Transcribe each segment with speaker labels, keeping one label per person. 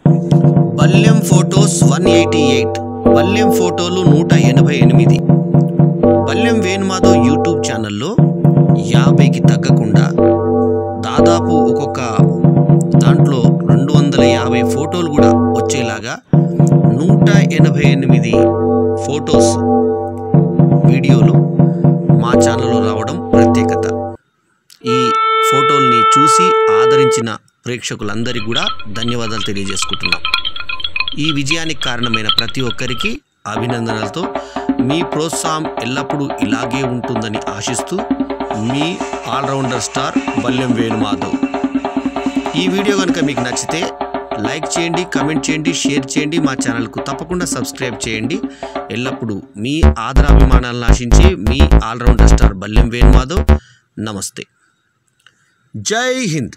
Speaker 1: బల్యం photos one eighty eight Balyam ఫోటోలు నూట ఎనభై ఎనిమిది బల్యం వేణుమాధవ్ యూట్యూబ్ ఛానల్లో యాభైకి తగ్గకుండా దాదాపు ఒక్కొక్క దాంట్లో రెండు వందల యాభై ఫోటోలు కూడా వచ్చేలాగా నూట ఎనభై ఎనిమిది ఫోటోస్ వీడియోలు మా ఛానల్లో రావడం ప్రత్యేకత ఈ ఫోటోల్ని చూసి ఆదరించిన ప్రేక్షకులందరికీ కూడా ధన్యవాదాలు తెలియజేసుకుంటున్నాం ఈ విజయానికి కారణమైన ప్రతి ఒక్కరికి అభినందనలతో మీ ప్రోత్సాహం ఎల్లప్పుడూ ఇలాగే ఉంటుందని ఆశిస్తూ మీ ఆల్రౌండర్ స్టార్ బల్యం వేణుమాధవ్ ఈ వీడియో కనుక మీకు నచ్చితే లైక్ చేయండి కమెంట్ చేయండి షేర్ చేయండి మా ఛానల్కు తప్పకుండా సబ్స్క్రైబ్ చేయండి ఎల్లప్పుడూ మీ ఆదరాభిమానాలను ఆశించి మీ ఆల్రౌండర్ స్టార్ బల్యం వేణుమాధవ్ నమస్తే జై హింద్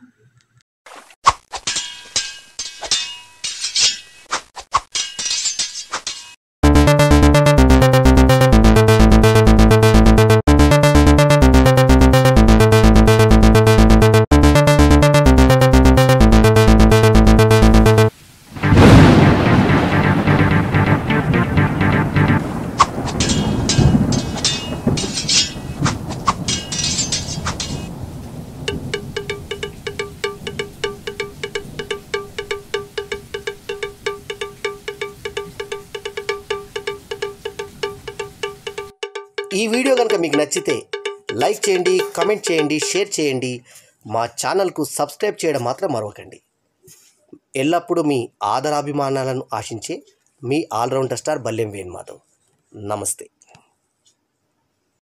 Speaker 2: ఈ వీడియో కనుక మీకు నచ్చితే లైక్ చేయండి కమెంట్ చేయండి షేర్ చేయండి మా ఛానల్కు సబ్స్క్రైబ్ చేయడం మాత్రం మరవకండి ఎల్లప్పుడూ మీ ఆదరాభిమానాలను ఆశించే మీ ఆల్రౌండర్ స్టార్ బల్యం వేణుమాధవ్ నమస్తే